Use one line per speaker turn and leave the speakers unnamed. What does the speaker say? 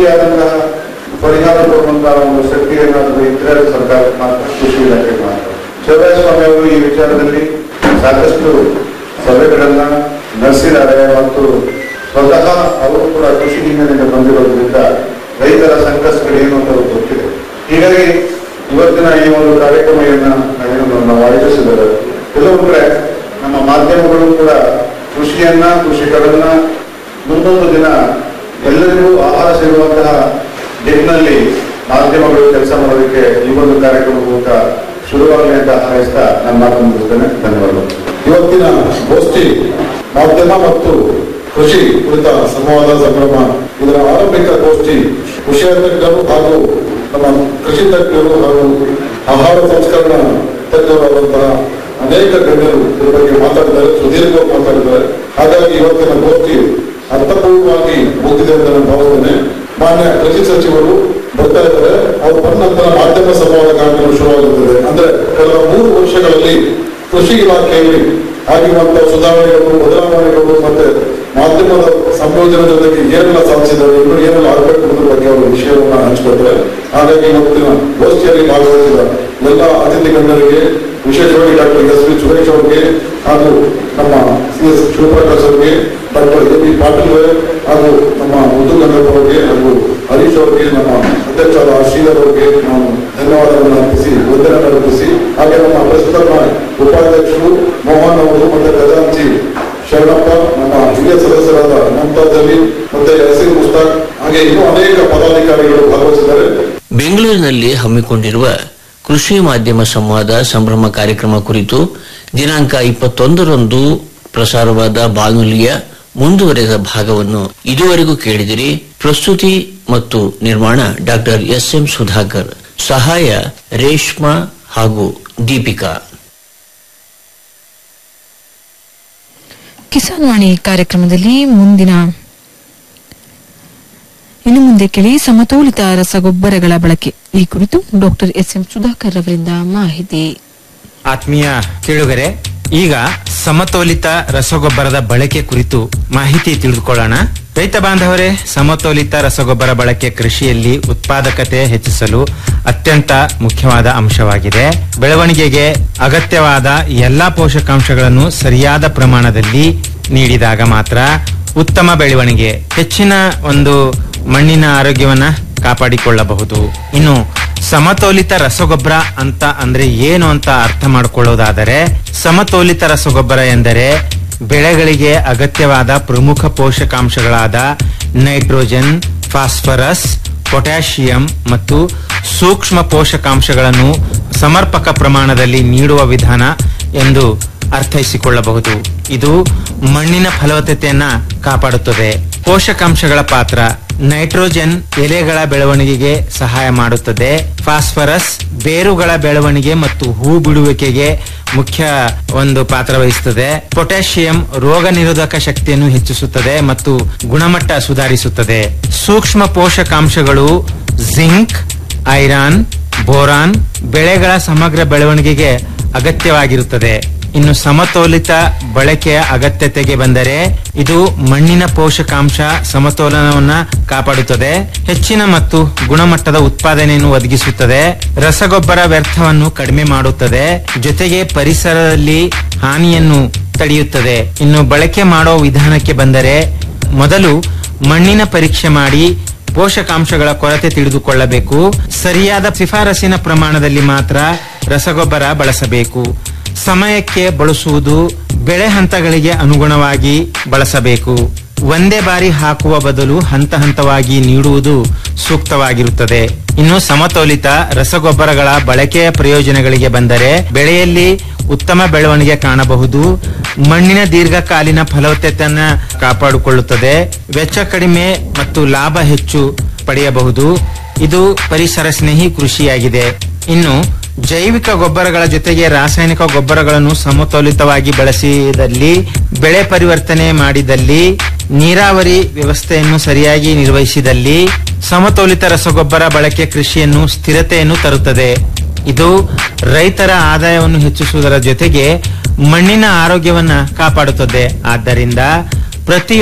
ರೀತಿಯಾದಂತಹ ಪರಿಹಾರ ಕೊಡುವಂತಹ ಒಂದು ಶಕ್ತಿ ಏನಾದರೂ ಇದ್ರೆ ಅದು ಸರ್ಕಾರಕ್ಕೆ ಮಾತ್ರ ಕೃಷಿ ಇಲಾಖೆ ಮಾತ್ರ ಶಿವರಾಜಸ್ವಾಮಿ ಅವರು ಈ ವಿಚಾರದಲ್ಲಿ ಸಾಕಷ್ಟು ಸಭೆಗಳನ್ನ ನಡೆಸಿದ್ದಾರೆ ಮತ್ತು ಸ್ವತಃ ಅವರು ಕೂಡ ಕೃಷಿ ಹಿನ್ನೆಲೆಯಿಂದ ಬಂದಿರೋದ್ರಿಂದ ರೈತರ ಸಂಕಷ್ಟಗಳೇನು ಅಂತ ಅವ್ರಿಗೆ ಗೊತ್ತಿದೆ ಹೀಗಾಗಿ ಇವತ್ತಿನ ಈ ಒಂದು ಕಾರ್ಯಕ್ರಮವನ್ನ ನಾವೇನು ನಾವು ಆಯೋಜಿಸಿದ್ದಾರೆ ಕೆಲವು ಕಡೆ ನಮ್ಮ ಮಾಧ್ಯಮಗಳು ಕೂಡ ಕೃಷಿಯನ್ನ ಕೃಷಿಕರನ್ನ ಮುಂದೊಂದು ದಿನ ಎಲ್ಲರಿಗೂ ಆಹಾರ ಸಿಗುವಂತಹ ನಿಟ್ಟಿನಲ್ಲಿ ಮಾಧ್ಯಮಗಳು ಕೆಲಸ ಮಾಡೋದಕ್ಕೆ ಈ ಒಂದು ಕಾರ್ಯಕ್ರಮ ಮೂಲಕ ಶುರುವಾಗಲಿ ಅಂತ ಹಾರೈಸ್ತಾ ನನ್ನ ಮಾತು ಮುಗಿಸ್ತೇನೆ ಧನ್ಯವಾದಗಳು
ಇವತ್ತಿನ ಗೋಷ್ಠಿ ಮಾಧ್ಯಮ ಮತ್ತು ಕೃಷಿ ಕುರಿತ ಸಂವಾದ ಸಂಭ್ರಮ ಇದರ ಆರಂಭಿಕ ಗೋಷ್ಠಿ ವಿಷಯ ತಜ್ಞರು ಹಾಗೂ ನಮ್ಮ ಕೃಷಿ ತಜ್ಞರು ಹಾಗೂ ಆಹಾರ ಸಂಸ್ಕರಣಾ ತಜ್ಞರಾದಂತಹ ಅನೇಕ ಗಣ್ಯರು ಇದ್ರ ಬಗ್ಗೆ ಮಾತಾಡಿದ್ದಾರೆ ಸುದೀರ್ಘವಾಗಿ ಮಾತಾಡಿದ್ದಾರೆ ಹಾಗಾಗಿ ಇವತ್ತಿನ ಗೋಷ್ಠಿ ಅರ್ಥಪೂರ್ಣವಾಗಿ ಮುಗಿದಿದೆ ಅಂತ ನಾನು ಭಾವಿಸ್ತೇನೆ ಮಾನ್ಯ ಕೃಷಿ ಸಚಿವರು ಬರ್ತಾ ಇದ್ದಾರೆ ಅವ್ರು ಬಂದ ನಂತರ ಮಾಧ್ಯಮ ಸಂವಾದ ಕಾರ್ಯಕ್ರಮ ಶುರುವಾಗುತ್ತದೆ ಅಂದ್ರೆ ಕಳೆದ ಮೂರು ವರ್ಷಗಳಲ್ಲಿ ಕೃಷಿ ಇಲಾಖೆಯಲ್ಲಿ ಆಗಿರುವಂತಹ ಸುಧಾರಣೆಗಳು ಬದಲಾವಣೆಗಳು ಮತ್ತೆ ಮಾಧ್ಯಮದ ಸಂಯೋಜನೆ ಜೊತೆಗೆ ಏನೆಲ್ಲ ಸಾಧಿಸಿದ್ದಾರೆ ಇನ್ನು ಏನೆಲ್ಲ ಆಗಬೇಕು ಅನ್ನೋದ್ರ ಬಗ್ಗೆ ಅವರು ವಿಷಯವನ್ನ ಹಂಚಿಕೊಳ್ತಾರೆ ಹಾಗಾಗಿ ಇವತ್ತಿನ ಗೋಷ್ಠಿಯಲ್ಲಿ ಭಾಗವಹಿಸಿದ ಎಲ್ಲ ಅತಿಥಿ ಗಣ್ಯರಿಗೆ ವಿಶೇಷವಾಗಿ ಡಾಕ್ಟರ್ ಎಸ್ ವಿ ಸುರೇಶ್ ಅವರಿಗೆ ಹಾಗೂ ನಮ್ಮ ಸಿ ಎಸ್ ಶಿವಪ್ರಕಾಶ್ ಅವರಿಗೆ ಡಾಕ್ಟರ್ ಎ ಪಿ ಪಾಟೀಲ್ ಅವರೇ ಹಾಗೂ ನಮ್ಮ ಮುದ್ದು ಗಂಗಪ್ಪ ಅವರಿಗೆ ಹಾಗೂ ಹರೀಶ್ ಅವರಿಗೆ ನಮ್ಮ ಅಧ್ಯಕ್ಷರಾದ ಶ್ರೀಧರ್ ಅವರಿಗೆ ನಾವು ಧನ್ಯವಾದಗಳನ್ನು ಅರ್ಪಿಸಿ ವಂದನೆಗಳನ್ನು ಅರ್ಪಿಸಿ ಹಾಗೆ ನಮ್ಮ ಪ್ರಸ್ತುತ ಉಪಾಧ್ಯಕ್ಷರು ಮೋಹನ್ ಅವರು ಮತ್ತೆ ಖಜಾಂಚಿ ಶರಣಪ್ಪ ನಮ್ಮ ಹಿರಿಯ ಸದಸ್ಯರಾದ ಮುಮ್ತಾಜ್ ಅಲಿ ಮತ್ತೆ ಯಸೀರ್ ಮುಸ್ತಾಕ್ ಹಾಗೆ ಇನ್ನೂ ಅನೇಕ ಪದಾಧಿಕಾರಿಗಳು ಭಾಗವಹಿಸಿದ್ದಾರೆ
ಬೆಂಗಳೂರಿನಲ್ಲಿ ಹಮ್ಮಿಕೊಂಡಿರುವ ಕೃಷಿ ಮಾಧ್ಯಮ ಸಂವಾದ ಸಂಭ್ರಮ ಕಾರ್ಯಕ್ರಮ ಕುರಿತು ದಿನಾಂಕ ಇಪ್ಪತ್ತೊಂದರಂದು ಪ್ರಸಾರವಾದ ಬಾನುಲಿಯ ಮುಂದುವರೆದ ಭಾಗವನ್ನು ಇದುವರೆಗೂ ಕೇಳಿದಿರಿ ಪ್ರಸ್ತುತಿ ಮತ್ತು ನಿರ್ಮಾಣ ಡಾಕ್ಟರ್ ಎಸ್ ಎಂ ಸುಧಾಕರ್ ಸಹಾಯ ರೇಷ್ಮಾ ಹಾಗೂ ದೀಪಿಕಾ
ಕಿಸಾನ್ ವಾಣಿ ಕಾರ್ಯಕ್ರಮದಲ್ಲಿ ಮುಂದಿನ ಇನ್ನು ಮುಂದೆ ಕೇಳಿ ಸಮತೋಲಿತ ರಸಗೊಬ್ಬರಗಳ ಬಳಕೆ ಈ ಕುರಿತು ಡಾಕ್ಟರ್ ಎಸ್ ಎಂ ಸುಧಾಕರ್ ಅವರಿಂದ ಮಾಹಿತಿ
ಆತ್ಮೀಯ ಕೇಳುಗರೆ ಈಗ ಸಮತೋಲಿತ ರಸಗೊಬ್ಬರದ ಬಳಕೆ ಕುರಿತು ಮಾಹಿತಿ ತಿಳಿದುಕೊಳ್ಳೋಣ ರೈತ ಬಾಂಧವರೇ ಸಮತೋಲಿತ ರಸಗೊಬ್ಬರ ಬಳಕೆ ಕೃಷಿಯಲ್ಲಿ ಉತ್ಪಾದಕತೆ ಹೆಚ್ಚಿಸಲು ಅತ್ಯಂತ ಮುಖ್ಯವಾದ ಅಂಶವಾಗಿದೆ ಬೆಳವಣಿಗೆಗೆ ಅಗತ್ಯವಾದ ಎಲ್ಲಾ ಪೋಷಕಾಂಶಗಳನ್ನು ಸರಿಯಾದ ಪ್ರಮಾಣದಲ್ಲಿ ನೀಡಿದಾಗ ಮಾತ್ರ ಉತ್ತಮ ಬೆಳವಣಿಗೆ ಹೆಚ್ಚಿನ ಒಂದು ಮಣ್ಣಿನ ಆರೋಗ್ಯವನ್ನ ಕಾಪಾಡಿಕೊಳ್ಳಬಹುದು ಇನ್ನು ಸಮತೋಲಿತ ರಸಗೊಬ್ಬರ ಅಂತ ಅಂದ್ರೆ ಏನು ಅಂತ ಅರ್ಥ ಮಾಡಿಕೊಳ್ಳೋದಾದರೆ ಸಮತೋಲಿತ ರಸಗೊಬ್ಬರ ಎಂದರೆ ಬೆಳೆಗಳಿಗೆ ಅಗತ್ಯವಾದ ಪ್ರಮುಖ ಪೋಷಕಾಂಶಗಳಾದ ನೈಟ್ರೋಜನ್ ಫಾಸ್ಫರಸ್ ಪೊಟ್ಯಾಷಿಯಂ ಮತ್ತು ಸೂಕ್ಷ್ಮ ಪೋಷಕಾಂಶಗಳನ್ನು ಸಮರ್ಪಕ ಪ್ರಮಾಣದಲ್ಲಿ ನೀಡುವ ವಿಧಾನ ಎಂದು ಅರ್ಥೈಸಿಕೊಳ್ಳಬಹುದು ಇದು ಮಣ್ಣಿನ ಫಲವತ್ತತೆಯನ್ನ ಕಾಪಾಡುತ್ತದೆ ಪೋಷಕಾಂಶಗಳ ಪಾತ್ರ ನೈಟ್ರೋಜನ್ ಎಲೆಗಳ ಬೆಳವಣಿಗೆಗೆ ಸಹಾಯ ಮಾಡುತ್ತದೆ ಫಾಸ್ಫರಸ್ ಬೇರುಗಳ ಬೆಳವಣಿಗೆ ಮತ್ತು ಹೂ ಬಿಡುವಿಕೆಗೆ ಮುಖ್ಯ ಒಂದು ಪಾತ್ರ ವಹಿಸುತ್ತದೆ ಪೊಟ್ಯಾಷಿಯಂ ರೋಗ ನಿರೋಧಕ ಶಕ್ತಿಯನ್ನು ಹೆಚ್ಚಿಸುತ್ತದೆ ಮತ್ತು ಗುಣಮಟ್ಟ ಸುಧಾರಿಸುತ್ತದೆ ಸೂಕ್ಷ್ಮ ಪೋಷಕಾಂಶಗಳು ಜಿಂಕ್ ಐರಾನ್ ಬೋರಾನ್ ಬೆಳೆಗಳ ಸಮಗ್ರ ಬೆಳವಣಿಗೆಗೆ ಅಗತ್ಯವಾಗಿರುತ್ತದೆ ಇನ್ನು ಸಮತೋಲಿತ ಬಳಕೆಯ ಅಗತ್ಯತೆಗೆ ಬಂದರೆ ಇದು ಮಣ್ಣಿನ ಪೋಷಕಾಂಶ ಸಮತೋಲನವನ್ನ ಕಾಪಾಡುತ್ತದೆ ಹೆಚ್ಚಿನ ಮತ್ತು ಗುಣಮಟ್ಟದ ಉತ್ಪಾದನೆಯನ್ನು ಒದಗಿಸುತ್ತದೆ ರಸಗೊಬ್ಬರ ವ್ಯರ್ಥವನ್ನು ಕಡಿಮೆ ಮಾಡುತ್ತದೆ ಜೊತೆಗೆ ಪರಿಸರದಲ್ಲಿ ಹಾನಿಯನ್ನು ತಡೆಯುತ್ತದೆ ಇನ್ನು ಬಳಕೆ ಮಾಡೋ ವಿಧಾನಕ್ಕೆ ಬಂದರೆ ಮೊದಲು ಮಣ್ಣಿನ ಪರೀಕ್ಷೆ ಮಾಡಿ ಪೋಷಕಾಂಶಗಳ ಕೊರತೆ ತಿಳಿದುಕೊಳ್ಳಬೇಕು ಸರಿಯಾದ ಶಿಫಾರಸಿನ ಪ್ರಮಾಣದಲ್ಲಿ ಮಾತ್ರ ರಸಗೊಬ್ಬರ ಬಳಸಬೇಕು ಸಮಯಕ್ಕೆ ಬಳಸುವುದು ಬೆಳೆ ಹಂತಗಳಿಗೆ ಅನುಗುಣವಾಗಿ ಬಳಸಬೇಕು ಒಂದೇ ಬಾರಿ ಹಾಕುವ ಬದಲು ಹಂತ ಹಂತವಾಗಿ ನೀಡುವುದು ಸೂಕ್ತವಾಗಿರುತ್ತದೆ ಇನ್ನು ಸಮತೋಲಿತ ರಸಗೊಬ್ಬರಗಳ ಬಳಕೆಯ ಪ್ರಯೋಜನಗಳಿಗೆ ಬಂದರೆ ಬೆಳೆಯಲ್ಲಿ ಉತ್ತಮ ಬೆಳವಣಿಗೆ ಕಾಣಬಹುದು ಮಣ್ಣಿನ ದೀರ್ಘಕಾಲೀನ ಫಲವತ್ತತೆಯನ್ನ ಕಾಪಾಡಿಕೊಳ್ಳುತ್ತದೆ ವೆಚ್ಚ ಕಡಿಮೆ ಮತ್ತು ಲಾಭ ಹೆಚ್ಚು ಪಡೆಯಬಹುದು ಇದು ಪರಿಸರ ಸ್ನೇಹಿ ಕೃಷಿಯಾಗಿದೆ ಇನ್ನು ಜೈವಿಕ ಗೊಬ್ಬರಗಳ ಜೊತೆಗೆ ರಾಸಾಯನಿಕ ಗೊಬ್ಬರಗಳನ್ನು ಸಮತೋಲಿತವಾಗಿ ಬಳಸಿದಲ್ಲಿ ಬೆಳೆ ಪರಿವರ್ತನೆ ಮಾಡಿದಲ್ಲಿ ನೀರಾವರಿ ವ್ಯವಸ್ಥೆಯನ್ನು ಸರಿಯಾಗಿ ನಿರ್ವಹಿಸಿದಲ್ಲಿ ಸಮತೋಲಿತ ರಸಗೊಬ್ಬರ ಬಳಕೆ ಕೃಷಿಯನ್ನು ಸ್ಥಿರತೆಯನ್ನು ತರುತ್ತದೆ ಇದು ರೈತರ ಆದಾಯವನ್ನು ಹೆಚ್ಚಿಸುವುದರ ಜೊತೆಗೆ ಮಣ್ಣಿನ ಆರೋಗ್ಯವನ್ನ ಕಾಪಾಡುತ್ತದೆ ಆದ್ದರಿಂದ ಪ್ರತಿ